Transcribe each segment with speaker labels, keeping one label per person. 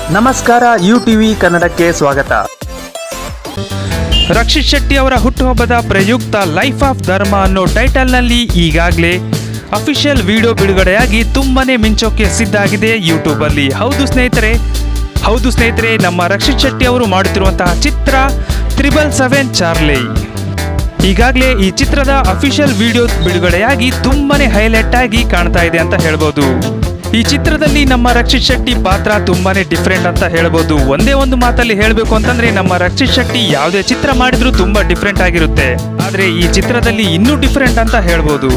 Speaker 1: ನಮಸ್ಕಾರ you TV ಕನ್ನಡಕ್ಕೆ ಸ್ವಾಗತ
Speaker 2: ರಕ್ಷಿತ್ ಶೆಟ್ಟಿ ಅವರ ಹುಟ್ಟುಹಬ್ಬದ ಪ್ರಯುಕ್ತ ಲೈಫ್ ಆಫ್ ಧರ್ಮ ಅನ್ನೋ ಟೈಟಲ್ನಲ್ಲಿ ಈಗಾಗಲೇ ಅಫಿಷಿಯಲ್ ವಿಡಿಯೋ ಬಿಡುಗಡೆಯಾಗಿ ತುಂಬಾನೇ ಮಿಂಚೋಕೆ ಸಿದ್ಧ ಆಗಿದೆ ಯೂಟ್ಯೂಬಲ್ಲಿ ಹೌದು ಸ್ನೇಹಿತರೆ ಹೌದು ಸ್ನೇಹಿತರೆ ನಮ್ಮ ರಕ್ಷಿತ್ ಶೆಟ್ಟಿ ಅವರು ಮಾಡುತ್ತಿರುವಂತಹ ಚಿತ್ರ ತ್ರಿಬಲ್ ಸೆವೆನ್ ಚಾರ್ಲಿ ಈಗಾಗಲೇ ಈ ಚಿತ್ರದ ಅಫಿಷಿಯಲ್ ವಿಡಿಯೋ ಬಿಡುಗಡೆಯಾಗಿ ತುಂಬಾನೇ ಹೈಲೈಟ್ ಆಗಿ ಕಾಣ್ತಾ ಇದೆ ಅಂತ ಹೇಳ್ಬೋದು ಈ ಚಿತ್ರದಲ್ಲಿ ನಮ್ಮ ರಕ್ಷಿತ್ ಶೆಟ್ಟಿ ಪಾತ್ರ ತುಂಬಾನೇ ಡಿಫ್ರೆಂಟ್ ಅಂತ ಹೇಳ್ಬೋದು ಒಂದೇ ಒಂದು ಮಾತಲ್ಲಿ ಹೇಳಬೇಕು ಅಂತಂದ್ರೆ ನಮ್ಮ ರಕ್ಷಿತ್ ಶೆಟ್ಟಿ ಯಾವುದೇ ಚಿತ್ರ ಮಾಡಿದ್ರೂ ತುಂಬಾ ಡಿಫ್ರೆಂಟ್ ಆಗಿರುತ್ತೆ ಆದ್ರೆ ಈ ಚಿತ್ರದಲ್ಲಿ ಇನ್ನೂ ಡಿಫ್ರೆಂಟ್ ಅಂತ ಹೇಳ್ಬೋದು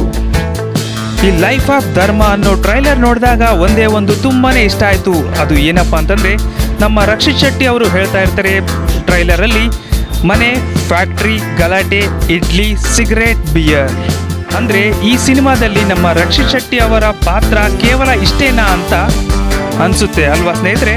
Speaker 2: ಈ ಲೈಫ್ ಆಫ್ ಧರ್ಮ ಅನ್ನೋ ಟ್ರೈಲರ್ ನೋಡಿದಾಗ ಒಂದೇ ಒಂದು ತುಂಬಾನೇ ಇಷ್ಟ ಆಯ್ತು ಅದು ಏನಪ್ಪಾ ಅಂತಂದ್ರೆ ನಮ್ಮ ರಕ್ಷಿತ್ ಶೆಟ್ಟಿ ಅವರು ಹೇಳ್ತಾ ಇರ್ತಾರೆ ಟ್ರೈಲರ್ ಅಲ್ಲಿ ಮನೆ ಫ್ಯಾಕ್ಟ್ರಿ ಗಲಾಟೆ ಇಡ್ಲಿ ಸಿಗರೇಟ್ ಬಿಯರ್ ಅಂದ್ರೆ ಈ ಸಿನಿಮಾದಲ್ಲಿ ನಮ್ಮ ರಕ್ಷಿತ್ ಶೆಟ್ಟಿ ಅವರ ಪಾತ್ರ ಕೇವಲ ಇಷ್ಟೇನಾ ಅಂತ ಅನ್ಸುತ್ತೆ ಅಲ್ವಾ ಸ್ನೇಹಿತರೆ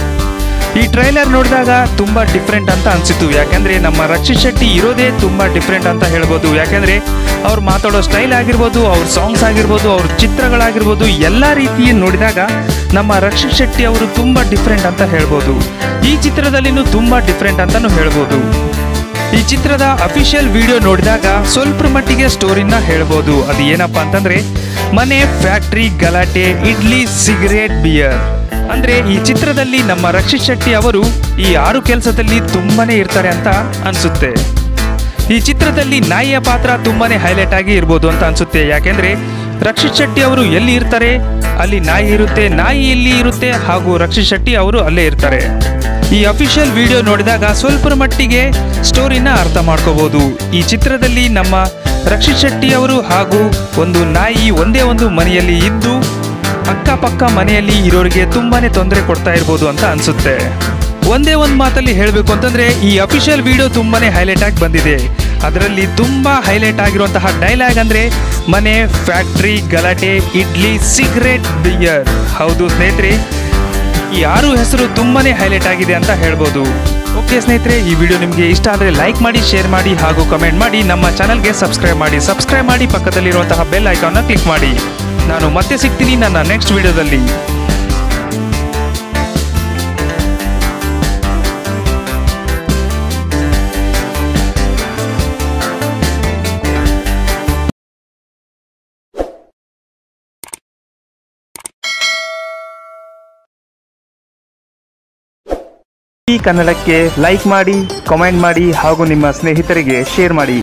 Speaker 2: ಈ ಟ್ರೈಲರ್ ನೋಡಿದಾಗ ತುಂಬಾ ಡಿಫ್ರೆಂಟ್ ಅಂತ ಅನ್ಸಿತ್ತು ಯಾಕಂದ್ರೆ ನಮ್ಮ ರಕ್ಷಿತ್ ಶೆಟ್ಟಿ ಇರೋದೇ ತುಂಬಾ ಡಿಫ್ರೆಂಟ್ ಅಂತ ಹೇಳ್ಬೋದು ಯಾಕಂದ್ರೆ ಅವ್ರು ಮಾತಾಡೋ ಸ್ಟೈಲ್ ಆಗಿರ್ಬೋದು ಅವ್ರ ಸಾಂಗ್ಸ್ ಆಗಿರ್ಬೋದು ಅವ್ರ ಚಿತ್ರಗಳಾಗಿರ್ಬೋದು ಎಲ್ಲ ರೀತಿ ನೋಡಿದಾಗ ನಮ್ಮ ರಕ್ಷಿತ್ ಶೆಟ್ಟಿ ಅವರು ತುಂಬಾ ಡಿಫ್ರೆಂಟ್ ಅಂತ ಹೇಳ್ಬೋದು ಈ ಚಿತ್ರದಲ್ಲಿನೂ ತುಂಬಾ ಡಿಫ್ರೆಂಟ್ ಅಂತಾನು ಹೇಳ್ಬೋದು ಈ ಚಿತ್ರದ ಅಫಿಷಿಯಲ್ ವಿಡಿಯೋ ನೋಡಿದಾಗ ಸ್ವಲ್ಪ ಮಟ್ಟಿಗೆ ಸ್ಟೋರಿನ ಹೇಳ್ಬೋದು ಅದು ಏನಪ್ಪಾ ಅಂತಂದ್ರೆ ಮನೆ ಫ್ಯಾಕ್ಟ್ರಿ ಗಲಾಟೆ ಇಡ್ಲಿ ಸಿಗರೇಟ್ ಬಿಯರ್ ಅಂದ್ರೆ ಈ ಚಿತ್ರದಲ್ಲಿ ನಮ್ಮ ರಕ್ಷಿತ್ ಶೆಟ್ಟಿ ಅವರು ಈ ಆರು ಕೆಲಸದಲ್ಲಿ ತುಂಬಾನೇ ಇರ್ತಾರೆ ಅಂತ ಅನ್ಸುತ್ತೆ ಈ ಚಿತ್ರದಲ್ಲಿ ನಾಯಿಯ ಪಾತ್ರ ತುಂಬಾನೇ ಹೈಲೈಟ್ ಆಗಿ ಇರ್ಬೋದು ಅಂತ ಅನ್ಸುತ್ತೆ ಯಾಕೆಂದ್ರೆ ರಕ್ಷಿತ್ ಶೆಟ್ಟಿ ಅವರು ಎಲ್ಲಿ ಇರ್ತಾರೆ ಅಲ್ಲಿ ನಾಯಿ ಇರುತ್ತೆ ನಾಯಿ ಎಲ್ಲಿ ಇರುತ್ತೆ ಹಾಗೂ ರಕ್ಷಿತ್ ಶೆಟ್ಟಿ ಅವರು ಅಲ್ಲೇ ಇರ್ತಾರೆ ಈ ಅಫಿಷಿಯಲ್ ವಿಡಿಯೋ ನೋಡಿದಾಗ ಸ್ವಲ್ಪ ಮಟ್ಟಿಗೆ ಸ್ಟೋರಿನ ಅರ್ಥ ಮಾಡ್ಕೋಬಹುದು ಈ ಚಿತ್ರದಲ್ಲಿ ನಮ್ಮ ರಕ್ಷಿತ್ ಶೆಟ್ಟಿ ಅವರು ಹಾಗೂ ಒಂದು ನಾಯಿ ಒಂದೇ ಒಂದು ಮನೆಯಲ್ಲಿ ಇದ್ದು ಅಕ್ಕಪಕ್ಕ ಮನೆಯಲ್ಲಿ ಇರೋರಿಗೆ ತುಂಬಾನೇ ತೊಂದರೆ ಕೊಡ್ತಾ ಇರ್ಬೋದು ಅಂತ ಅನ್ಸುತ್ತೆ ಒಂದೇ ಒಂದು ಮಾತಲ್ಲಿ ಹೇಳಬೇಕು ಅಂತಂದ್ರೆ ಈ ಅಫಿಷಿಯಲ್ ವಿಡಿಯೋ ತುಂಬಾನೇ ಹೈಲೈಟ್ ಆಗಿ ಬಂದಿದೆ ಅದರಲ್ಲಿ ತುಂಬಾ ಹೈಲೈಟ್ ಆಗಿರುವಂತಹ ಡೈಲಾಗ್ ಅಂದ್ರೆ ಮನೆ ಫ್ಯಾಕ್ಟ್ರಿ ಗಲಾಟೆ ಇಡ್ಲಿ ಸಿಗರೇಟ್ ಬಿಯರ್ ಹೌದು ಸ್ನೇಹಿತರೆ ಈ ಆರು ಹೆಸರು ತುಂಬಾನೇ ಹೈಲೈಟ್ ಆಗಿದೆ ಅಂತ ಹೇಳ್ಬೋದು ಓಕೆ ಸ್ನೇಹಿತರೆ ಈ ವಿಡಿಯೋ ನಿಮಗೆ ಇಷ್ಟ ಆದರೆ ಲೈಕ್ ಮಾಡಿ ಶೇರ್ ಮಾಡಿ ಹಾಗೂ ಕಮೆಂಟ್ ಮಾಡಿ ನಮ್ಮ ಚಾನಲ್ಗೆ ಸಬ್ಸ್ಕ್ರೈಬ್ ಮಾಡಿ ಸಬ್ಸ್ಕ್ರೈಬ್ ಮಾಡಿ ಪಕ್ಕದಲ್ಲಿರುವಂತಹ ಬೆಲ್ ಐಕಾನ್ನ ಕ್ಲಿಕ್ ಮಾಡಿ ನಾನು ಮತ್ತೆ ಸಿಗ್ತೀನಿ ನನ್ನ ನೆಕ್ಸ್ಟ್ ವಿಡಿಯೋದಲ್ಲಿ
Speaker 1: ಈ ಕನ್ನಡಕ್ಕೆ ಲೈಕ್ ಮಾಡಿ ಕಾಮೆಂಟ್ ಮಾಡಿ ಹಾಗೂ ನಿಮ್ಮ ಸ್ನೇಹಿತರಿಗೆ ಶೇರ್ ಮಾಡಿ